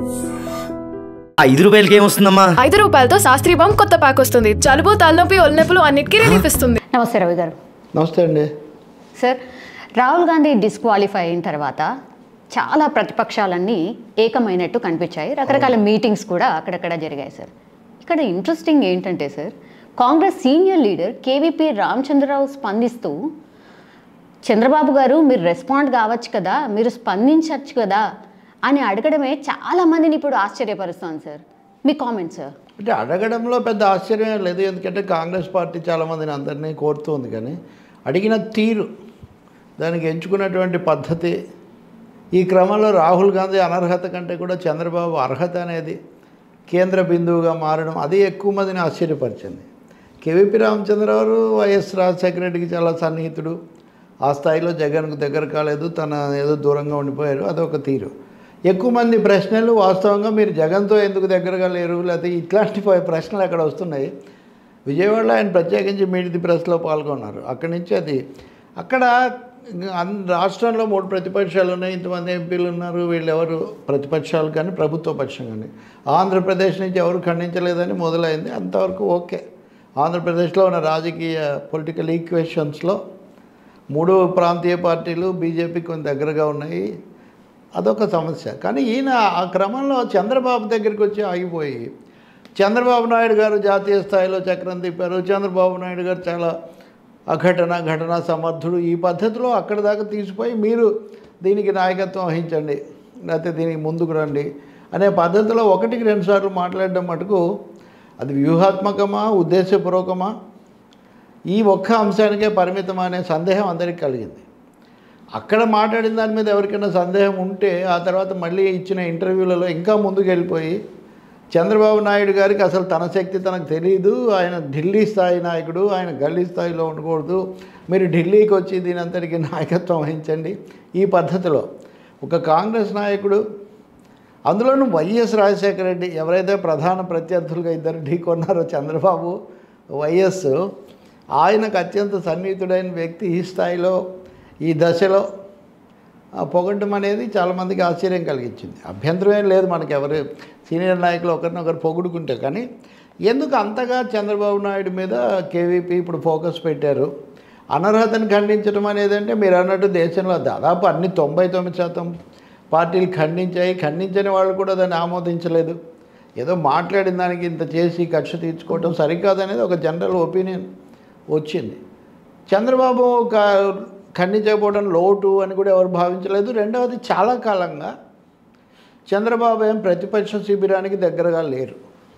ఐదు రూపాయలకి ఏమొస్తుందమ్మా ఐదు రూపాయలతో శాస్త్రీ బాంబ్ కొత్త ప్యాక్ వస్తుంది జలుబు తలనొప్పి ఒళ్ళనొప్పులు అన్నిటికీ రిలీఫ్ ఇస్తుంది నమస్తే రవి గారు నమస్తే అండి సార్ రాహుల్ గాంధీ డిస్క్వాలిఫై అయిన తర్వాత చాలా ప్రతిపక్షాలన్నీ ఏకమైనట్టు కనిపించాయి రకరకాల మీటింగ్స్ కూడా అక్కడక్కడ జరిగాయి సార్ ఇక్కడ ఇంట్రెస్టింగ్ ఏంటంటే sir Congress senior leader KVP Ramachandra Rao స్పందిస్తూ చంద్రబాబు గారు మీరు రెస్పాండ్ కావచ్చు కదా మీరు స్పందించవచ్చు కదా అని అడగడమే చాలా మందిని ఇప్పుడు ఆశ్చర్యపరుస్తోంది సార్ మీ కామెంట్ సార్ అంటే అడగడంలో పెద్ద ఆశ్చర్యం లేదు ఎందుకంటే కాంగ్రెస్ పార్టీ చాలామందిని అందరినీ కోరుతుంది కానీ అడిగిన తీరు దానికి ఎంచుకున్నటువంటి పద్ధతి ఈ క్రమంలో రాహుల్ గాంధీ అనర్హత కంటే కూడా చంద్రబాబు అర్హత అనేది కేంద్ర బిందువుగా మారడం అది ఎక్కువ మందిని ఆశ్చర్యపరిచింది కేవీపీ రామచంద్రరావు వైఎస్ రాజశేఖర రెడ్డికి చాలా సన్నిహితుడు ఆ స్థాయిలో జగన్కు దగ్గర కాలేదు తన ఏదో దూరంగా ఉండిపోయారు అదొక తీరు ఎక్కువ మంది ప్రశ్నలు వాస్తవంగా మీరు జగన్తో ఎందుకు దగ్గరగా లేరు లేకపోతే ఇట్లాంటి ప- ప్రశ్నలు అక్కడ వస్తున్నాయి విజయవాడలో ఆయన ప్రత్యేకించి మీడిది ప్రెస్లో పాల్గొన్నారు అక్కడి నుంచి అది అక్కడ అన్ రాష్ట్రంలో మూడు ప్రతిపక్షాలు ఉన్నాయి ఇంతమంది ఎంపీలు ఉన్నారు వీళ్ళెవరు ప్రతిపక్షాలు కానీ ప్రభుత్వ పక్షం కానీ ఆంధ్రప్రదేశ్ నుంచి ఎవరు ఖండించలేదని మొదలైంది అంతవరకు ఓకే ఆంధ్రప్రదేశ్లో ఉన్న రాజకీయ పొలిటికల్ ఈక్వేషన్స్లో మూడు ప్రాంతీయ పార్టీలు బీజేపీ కొంచెం దగ్గరగా ఉన్నాయి అదొక సమస్య కానీ ఈయన ఆ క్రమంలో చంద్రబాబు దగ్గరికి వచ్చి ఆగిపోయి చంద్రబాబు నాయుడు గారు జాతీయ స్థాయిలో చక్రం తిప్పారు చంద్రబాబు నాయుడు గారు చాలా అఘటన ఘటన సమర్థుడు ఈ పద్ధతిలో అక్కడ దాకా తీసిపోయి మీరు దీనికి నాయకత్వం వహించండి లేకపోతే దీనికి ముందుకు రండి అనే పద్ధతిలో ఒకటికి రెండు సార్లు మాట్లాడడం మటుకు అది వ్యూహాత్మకమా ఉద్దేశపూర్వకమా ఈ ఒక్క అంశానికే పరిమితం అనే సందేహం అందరికీ కలిగింది అక్కడ మాట్లాడిన దాని మీద ఎవరికైనా సందేహం ఉంటే ఆ తర్వాత మళ్ళీ ఇచ్చిన ఇంటర్వ్యూలలో ఇంకా ముందుకు వెళ్ళిపోయి చంద్రబాబు నాయుడు గారికి అసలు తన శక్తి తనకు తెలియదు ఆయన ఢిల్లీ స్థాయి నాయకుడు ఆయన గల్లీ స్థాయిలో ఉండకూడదు మీరు ఢిల్లీకి వచ్చి దీని అంతటికి నాయకత్వం వహించండి ఈ పద్ధతిలో ఒక కాంగ్రెస్ నాయకుడు అందులోనూ వైఎస్ రాజశేఖర రెడ్డి ఎవరైతే ప్రధాన ప్రత్యర్థులుగా ఇద్దరు ఢీకొన్నారో చంద్రబాబు వైఎస్ ఆయనకు అత్యంత సన్నిహితుడైన వ్యక్తి ఈ స్థాయిలో ఈ దశలో ఆ, పొగడటం అనేది చాలామందికి ఆశ్చర్యం కలిగించింది అభ్యంతరం ఏం లేదు మనకి ఎవరు సీనియర్ నాయకులు ఒకరినొకరు పొగుడుకుంటే కానీ ఎందుకు అంతగా చంద్రబాబు నాయుడు మీద కేవీపీ ఇప్పుడు ఫోకస్ పెట్టారు అనర్హతను ఖండించడం అనేది అంటే మీరు అన్నట్టు దేశంలో దాదాపు అన్ని తొంభై తొమ్మిది శాతం పార్టీలు ఖండించాయి ఖండించని వాళ్ళు కూడా దాన్ని ఆమోదించలేదు ఏదో మాట్లాడిన దానికి ఇంత చేసి కక్ష తీర్చుకోవడం సరికాదనేది ఒక జనరల్ ఒపీనియన్ వచ్చింది చంద్రబాబు క- ఖండించకపోవడం లోటు అని కూడా ఎవరు భావించలేదు రెండవది చాలా కాలంగా చంద్రబాబు ఏం ప్రతిపక్ష శిబిరానికి దగ్గరగా లేరు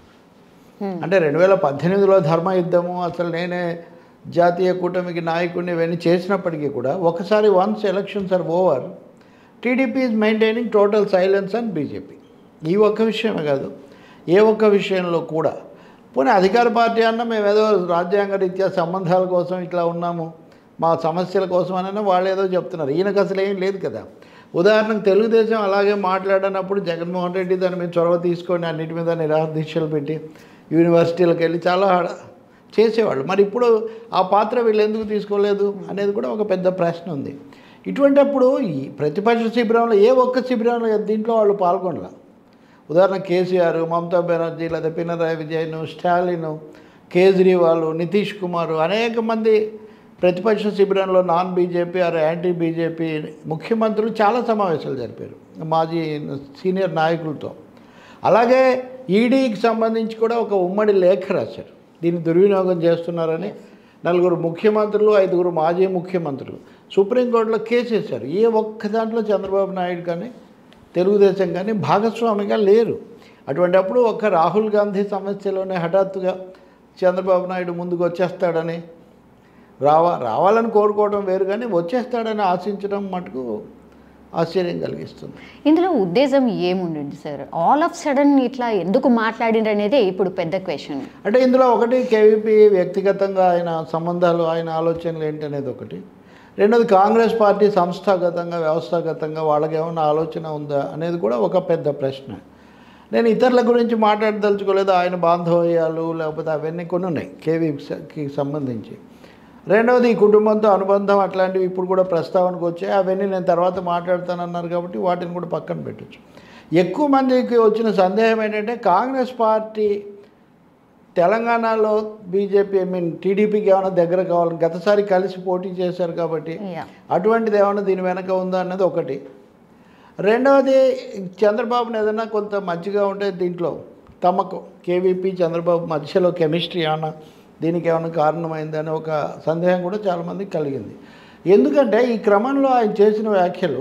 అంటే రెండు వేల పద్దెనిమిదిలో ధర్మ యుద్ధము అసలు నేనే జాతీయ కూటమికి నాయకుడిని ఇవన్నీ చేసినప్పటికీ కూడా ఒకసారి once elections are over TDP is maintaining total silence and BJP ఈ ఒక్క విషయమే కాదు ఏ ఒక్క విషయంలో కూడా పోనీ అధికార పార్టీ అన్న మేము ఏదో రాజ్యాంగ రీత్యా సంబంధాల కోసం ఇట్లా ఉన్నాము మా సమస్యల కోసం అని వాళ్ళు ఏదో చెప్తున్నారు ఈయనకు అసలు ఏం లేదు కదా ఉదాహరణకు తెలుగుదేశం అలాగే మాట్లాడనప్పుడు జగన్మోహన్ రెడ్డి దాని మీద చొరవ తీసుకొని అన్నిటి మీద నిరాహార దీక్షలు పెట్టి యూనివర్సిటీలకు వెళ్ళి చాలా హడ- చేసేవాళ్ళు మరి ఇప్పుడు ఆ పాత్ర వీళ్ళు ఎందుకు తీసుకోలేదు అనేది కూడా ఒక పెద్ద ప్రశ్న ఉంది ఇటువంటప్పుడు ఈ ప్రతిపక్ష శిబిరంలో ఏ ఒక్క శిబిరంలో దీంట్లో వాళ్ళు పాల్గొనలే ఉదాహరణ కేసీఆర్ మమతా బెనర్జీ లేదా పినరాయి విజయన్ స్టాలిన్ కేజ్రీవాల్ నితీష్ కుమార్ అనేక మంది ప్రతిపక్ష శిబిరంలో non BJP or anti BJP ముఖ్యమంత్రులు చాలా సమావేశాలు జరిపారు మాజీ సీనియర్ నాయకులతో అలాగే ఈడీకి సంబంధించి కూడా ఒక ఉమ్మడి లేఖ రాశారు దీన్ని దుర్వినియోగం చేస్తున్నారని నలుగురు ముఖ్యమంత్రులు ఐదుగురు మాజీ ముఖ్యమంత్రులు సుప్రీంకోర్టులో కేసు వేశారు ఏ ఒక్క దాంట్లో చంద్రబాబు నాయుడు కానీ తెలుగుదేశం కానీ భాగస్వామిగా లేరు అటువంటప్పుడు ఒక్క రాహుల్ గాంధీ సమస్యలోనే హఠాత్తుగా చంద్రబాబు నాయుడు ముందుకు వచ్చేస్తాడని రావా రావాలని కోరుకోవడం వేరు కానీ వచ్చేస్తాడని ఆశించడం మటుకు ఆశ్చర్యం కలిగిస్తుంది ఇందులో ఉద్దేశం ఏముండండి సార్ ఆల్ ఆఫ్ సడన్ ఇట్లా ఎందుకు మాట్లాడిండ్రు అనేదే ఇప్పుడు పెద్ద క్వశ్చన్ అంటే ఇందులో ఒకటి కేవీపీ వ్యక్తిగతంగా ఆయన సంబంధాలు ఆయన ఆలోచనలు ఏంటనేది ఒకటి రెండోది కాంగ్రెస్ పార్టీ సంస్థాగతంగా వ్యవస్థాగతంగా వాళ్ళకి ఏమైనా ఆలోచన ఉందా అనేది కూడా ఒక పెద్ద ప్రశ్న నేను ఇతరుల గురించి మాట్లాడదలుచుకోలేదు ఆయన బాంధవ్యాలు లేకపోతే అవన్నీ కొన్ని ఉన్నాయి కేవీకి సంబంధించి రెండవది ఈ కుటుంబంతో అనుబంధం అట్లాంటివి ఇప్పుడు కూడా ప్రస్తావనకు వచ్చాయి అవన్నీ నేను తర్వాత మాట్లాడతానన్నారు కాబట్టి వాటిని కూడా పక్కన పెట్టచ్చు ఎక్కువ మందికి వచ్చిన సందేహం ఏంటంటే కాంగ్రెస్ పార్టీ తెలంగాణలో బీజేపీ ఐ మీన్ టీడీపీకి ఏమైనా దగ్గర కావాలని గతసారి కలిసి పోటీ చేశారు కాబట్టి Yeah. అటువంటిది ఏమైనా దీని వెనక ఉందా అన్నది ఒకటి రెండవది చంద్రబాబుని ఏదైనా కొంత మంచిగా ఉంటే దీంట్లో తమకు కేవీపీ చంద్రబాబు మధ్యలో కెమిస్ట్రీ ఏమైనా దీనికి ఏమైనా కారణమైందని ఒక సందేహం కూడా చాలామందికి కలిగింది ఎందుకంటే ఈ క్రమంలో ఆయన చేసిన వ్యాఖ్యలు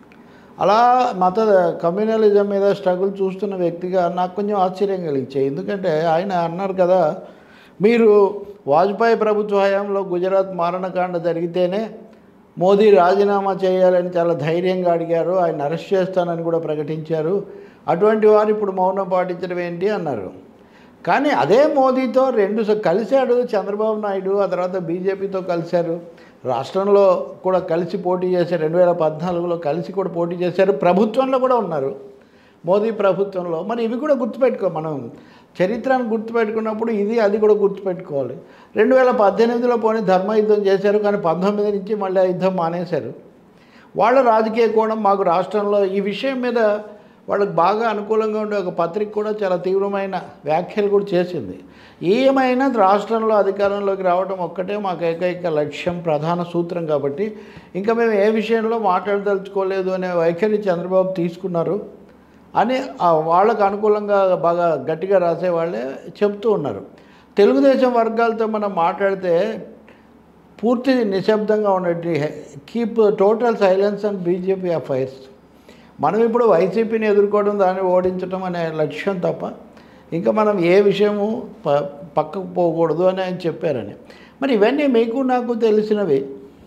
అలా మత కమ్యూనలిజం మీద స్ట్రగుల్ చూస్తున్న వ్యక్తిగా నాకు కొంచెం ఆశ్చర్యం కలిగించాయి ఎందుకంటే ఆయన అన్నారు కదా మీరు వాజ్పేయి ప్రభుత్వ హయాంలో గుజరాత్ మారణకాండ జరిగితేనే మోదీ రాజీనామా చేయాలని చాలా ధైర్యంగా అడిగారు ఆయన అరెస్ట్ చేస్తానని కూడా ప్రకటించారు అటువంటి వారు ఇప్పుడు మౌనం పాటించడం ఏంటి అన్నారు కానీ అదే మోదీతో రెండు స- కలిశాడు చంద్రబాబు నాయుడు ఆ తర్వాత బీజేపీతో కలిశారు రాష్ట్రంలో కూడా కలిసి పోటీ చేశారు రెండు వేల పద్నాలుగులో కలిసి కూడా పోటీ చేశారు ప్రభుత్వంలో కూడా ఉన్నారు మోదీ ప్రభుత్వంలో మరి ఇవి కూడా గుర్తుపెట్టుకో మనం చరిత్రను గుర్తుపెట్టుకున్నప్పుడు ఇది అది కూడా గుర్తుపెట్టుకోవాలి రెండు వేల పద్దెనిమిదిలో పోనీ ధర్మ యుద్ధం చేశారు కానీ పంతొమ్మిది నుంచి మళ్ళీ ఆ యుద్ధం మానేశారు వాళ్ళ రాజకీయ కోణం మాకు రాష్ట్రంలో ఈ విషయం మీద వాళ్ళకి బాగా అనుకూలంగా ఉండే ఒక పత్రిక కూడా చాలా తీవ్రమైన వ్యాఖ్యలు కూడా చేసింది ఏమైనా రాష్ట్రంలో అధికారంలోకి రావడం ఒక్కటే మాకు ఏకైక లక్ష్యం ప్రధాన సూత్రం కాబట్టి ఇంకా మేము ఏ విషయంలో మాట్లాడదలుచుకోలేదు అనే వైఖరి చంద్రబాబు తీసుకున్నారు అని ఆ వాళ్ళకు అనుకూలంగా బాగా గట్టిగా రాసే వాళ్ళే చెప్తూ ఉన్నారు తెలుగుదేశం వర్గాలతో మనం మాట్లాడితే పూర్తి నిశ్శబ్దంగా ఉన్నట్టు keep total silence and BJP affairs మనం ఇప్పుడు వైసీపీని ఎదుర్కోవడం దాన్ని ఓడించడం అనే లక్ష్యం తప్ప ఇంకా మనం ఏ విషయము ప పక్కకు పోకూడదు అని ఆయన చెప్పారని మరి ఇవన్నీ మీకు నాకు తెలిసినవి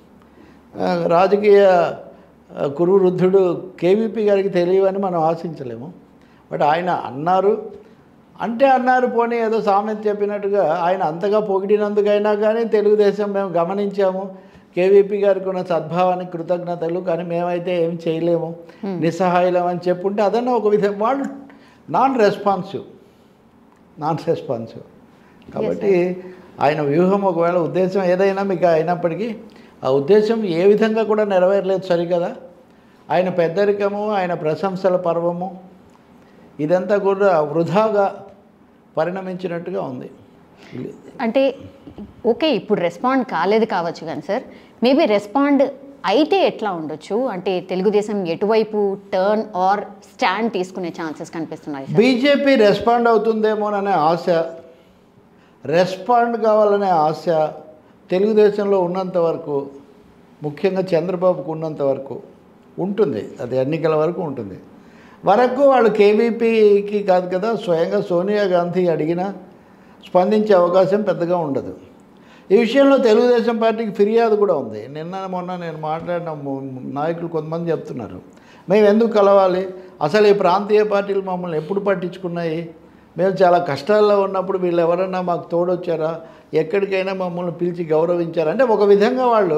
ఆ, రాజకీయ ఆ, కురువృద్ధుడు కేవీపీ గారికి తెలియవని మనం ఆశించలేము బట్ ఆయన అన్నారు అంటే అన్నారు పోనీ ఏదో సామెత చెప్పినట్టుగా ఆయన అంతగా పొగిడినందుకైనా కానీ తెలుగుదేశం మేము గమనించాము కేవీపీ గారికి ఉన్న సద్భావానికి కృతజ్ఞతలు కానీ మేమైతే ఏం చేయలేము నిస్సహాయులం అని చెప్పుంటే అదన్నా ఒక విధం వాళ్ళు నాన్ రెస్పాన్సివ్ నాన్ రెస్పాన్సివ్ కాబట్టి ఆయన వ్యూహం ఒకవేళ ఉద్దేశం ఏదైనా మీకు అయినప్పటికీ ఆ ఉద్దేశం ఏ విధంగా కూడా నెరవేరలేదు సరికదా ఆయన పెద్దరికము ఆయన ప్రశంసల పర్వము ఇదంతా కూడా వృధాగా పరిణమించినట్టుగా ఉంది అంటే ఓకే ఇప్పుడు రెస్పాండ్ కాలేదు కావచ్చు కానీ సార్ మేబీ రెస్పాండ్ అయితే ఎట్లా ఉండొచ్చు అంటే తెలుగుదేశం ఎటువైపు టర్న్ ఆర్ స్టాండ్ తీసుకునే ఛాన్సెస్ కనిపిస్తున్నాయి సార్ బీజేపీ రెస్పాండ్ అవుతుందేమోననే ఆశ రెస్పాండ్ కావాలనే ఆశ తెలుగుదేశంలో ఉన్నంత వరకు ముఖ్యంగా చంద్రబాబుకు ఉన్నంత వరకు ఉంటుంది అది ఎన్నికల వరకు ఉంటుంది వరకు వాళ్ళు కేవీపీకి కాదు కదా స్వయంగా సోనియా గాంధీ అడిగినా స్పందించే అవకాశం పెద్దగా ఉండదు ఈ విషయంలో తెలుగుదేశం పార్టీకి ఫిర్యాదు కూడా ఉంది నిన్న మొన్న నేను మాట్లాడిన ము- నాయకులు కొంతమంది చెప్తున్నారు మేము ఎందుకు కలవాలి అసలు ఈ ప్రాంతీయ పార్టీలు మమ్మల్ని ఎప్పుడు పట్టించుకున్నాయి మేము చాలా కష్టాల్లో ఉన్నప్పుడు వీళ్ళు ఎవరన్నా మాకు తోడొచ్చారా ఎక్కడికైనా మమ్మల్ని పిలిచి గౌరవించారా అంటే ఒక విధంగా వాళ్ళు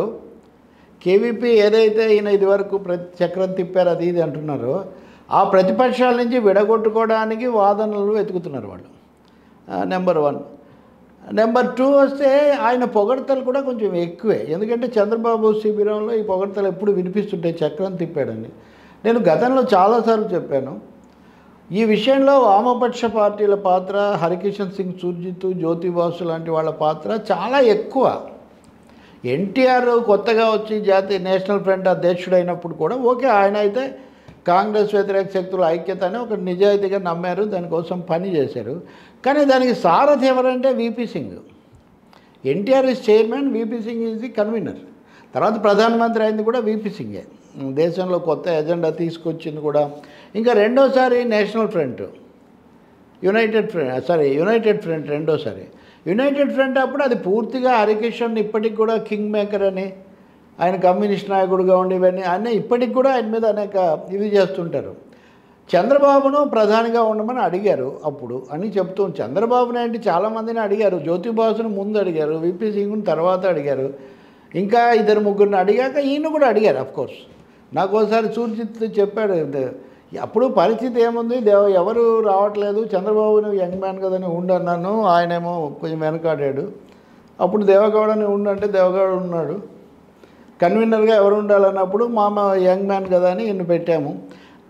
కేవీపీ ఏదైతే ఈయన ఇదివరకు ప్రతి చక్రం తిప్పారు అది ఇది అంటున్నారో ఆ ప్రతిపక్షాల నుంచి విడగొట్టుకోవడానికి వాదనలు వెతుకుతున్నారు వాళ్ళు నెంబర్ వన్ నెంబర్ టూ వస్తే ఆయన పొగడతలు కూడా కొంచెం ఎక్కువే ఎందుకంటే చంద్రబాబు శిబిరంలో ఈ పొగడతలు ఎప్పుడు వినిపిస్తుంటాయి చక్రం తిప్పాడని నేను గతంలో చాలాసార్లు చెప్పాను ఈ విషయంలో వామపక్ష పార్టీల పాత్ర హరికిషన్ సింగ్ సుర్జిత్ జ్యోతి బాసు లాంటి వాళ్ళ పాత్ర చాలా ఎక్కువ ఎన్టీఆర్ కొత్తగా వచ్చి జాతీయ నేషనల్ ఫ్రంట్ అధ్యక్షుడైనప్పుడు కూడా ఓకే ఆయన అయితే కాంగ్రెస్ వ్యతిరేక శక్తుల ఐక్యత అని ఒక నిజాయితీగా నమ్మారు దానికోసం పని చేశారు కానీ దానికి సారథి ఎవరంటే VP Singh NTR is chairman VP Singh is the convener తర్వాత ప్రధానమంత్రి అయింది కూడా విపి సింగే దేశంలో కొత్త ఎజెండా తీసుకొచ్చింది కూడా ఇంకా రెండోసారి national front united front sorry united front రెండోసారి యునైటెడ్ ఫ్రంట్ అప్పుడు అది పూర్తిగా హరికిషన్ ఇప్పటికి కూడా కింగ్ మేకర్ అని ఆయన కమ్యూనిస్ట్ నాయకుడుగా ఉండి ఇవన్నీ ఆయన ఇప్పటికి కూడా ఆయన మీద అనేక ఇవి చేస్తుంటారు చంద్రబాబును ప్రధానిగా ఉండమని అడిగారు అప్పుడు అని చెప్తూ చంద్రబాబు నాయుడు చాలామందిని అడిగారు జ్యోతిబాసును ముందు అడిగారు విపి సింగ్ను తర్వాత అడిగారు ఇంకా ఇద్దరు ముగ్గురిని అడిగాక ఈయన కూడా అడిగారు అఫ్ కోర్స్ నాకు ఒకసారి సూర్జిత్ చెప్పాడు "ద- అప్పుడు పరిస్థితి ఏముంది దేవ ఎవరు రావట్లేదు చంద్రబాబుని యంగ్ మ్యాన్ కదని ఉండన్నాను ఆయనేమో కొంచెం వెనకాడాడు అప్పుడు దేవగౌడని ఉండంటే దేవగౌడ ఉన్నాడు కన్వీనర్గా ఎవరు ఉండాలన్నప్పుడు మామ యంగ్ మ్యాన్ కదా అని ఈయన పెట్టాము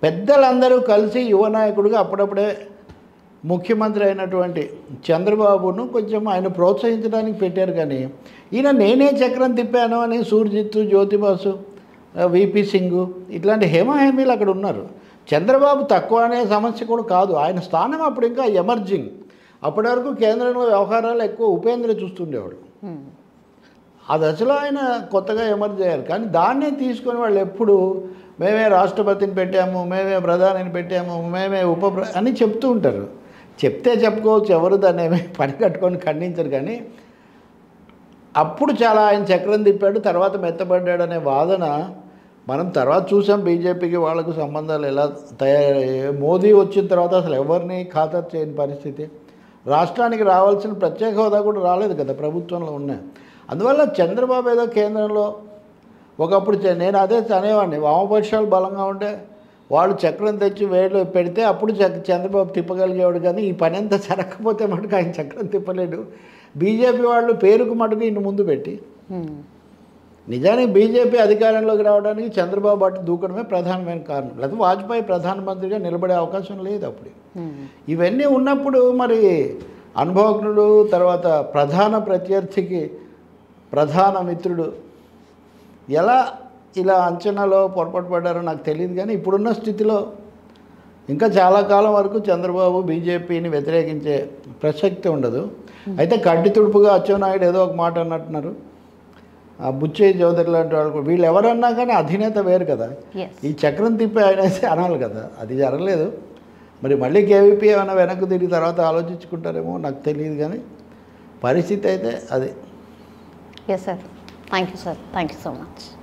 పెద్దలందరూ కలిసి యువ నాయకుడిగా అప్పుడప్పుడే ముఖ్యమంత్రి అయినటువంటి చంద్రబాబును కొంచెం ఆయన ప్రోత్సహించడానికి పెట్టారు కానీ ఈయన నేనే చక్రం తిప్పాను అని సూర్జిత్ జ్యోతిబాసు విపి సింగ్ ఇట్లాంటి హేమహేమీలు అక్కడ ఉన్నారు చంద్రబాబు తక్కువ అనే సమస్య కూడా కాదు ఆయన స్థానం అప్పుడు ఇంకా ఎమర్జింగ్ అప్పటి వరకు కేంద్రంలో వ్యవహారాలు ఎక్కువ ఉపేంద్ర చూస్తుండేవాడు ఉమ్. ఆ దశలో ఆయన కొత్తగా ఎమర్జ్ అయ్యారు కానీ దాన్నే తీసుకొని వాళ్ళు ఎప్పుడు మేమే రాష్ట్రపతిని పెట్టాము మేమే ప్రధానిని పెట్టాము మేమే ఉప ప్ర- అని చెప్తూ ఉంటారు చెప్తే చెప్పుకోవచ్చు ఎవరు దాన్ని ఏమీ పని కట్టుకొని ఖండించరు కానీ అప్పుడు చాలా ఆయన చక్రం తిప్పాడు తర్వాత మెత్తబడ్డాడు అనే వాదన మనం తర్వాత చూసాం బీజేపీకి వాళ్ళకు సంబంధాలు ఎలా తయారయ్యాయి మోదీ వచ్చిన తర్వాత అసలు ఎవరిని ఖాతరు చేయని పరిస్థితి రాష్ట్రానికి రావాల్సిన ప్రత్యేక హోదా కూడా రాలేదు కదా ప్రభుత్వంలో ఉన్నాయి అందువల్ల చంద్రబాబు ఏదో కేంద్రంలో ఒకప్పుడు చే- నేను అదే అనేవాడిని వామపక్షాలు బలంగా ఉంటే వాళ్ళు చక్రం తెచ్చి వేడిలో పెడితే అప్పుడు చ- చంద్రబాబు తిప్పగలిగేవాడు కానీ ఈ పని అంతా జరగకపోతే మటుకు ఆయన చక్రం తిప్పలేడు బీజేపీ వాళ్ళు పేరుకు మటుకు ఇన్ని ముందు పెట్టి ఉమ్. నిజానికి బీజేపీ అధికారంలోకి రావడానికి చంద్రబాబు అటు దూకడమే ప్రధానమైన కారణం లేకపోతే వాజ్పేయి ప్రధానమంత్రిగా నిలబడే అవకాశం లేదు అప్పుడు ఉమ్. ఇవన్నీ ఉన్నప్పుడు మరి అనుభవజ్ఞుడు తర్వాత ప్రధాన ప్రత్యర్థికి ప్రధాన మిత్రుడు ఎలా ఇలా అంచనాలో పొరపాటు పడ్డారో నాకు తెలియదు కానీ ఇప్పుడున్న స్థితిలో ఇంకా చాలా కాలం వరకు చంద్రబాబు బీజేపీని వ్యతిరేకించే ప్రసక్తి ఉండదు అయితే కడ్డి తుడుపుగా అచ్చెన్నాయుడు ఏదో ఒక మాట అన్నట్టున్నారు ఆ బుచ్చయ్య చౌదరి లాంటి వాళ్ళు కూడా- వీళ్ళు ఎవరన్నా కానీ అధినేత వేరు కదా Yes. ఈ చక్రం తిప్పి ఆయన అయితే అనాలి కదా అది జరగలేదు మరి మళ్ళీ కేవీపీ ఏమైనా వెనక్కి తిరిగి తర్వాత ఆలోచించుకుంటారేమో నాకు తెలియదు కానీ పరిస్థితి అయితే అది yes sir thank you sir thank you so much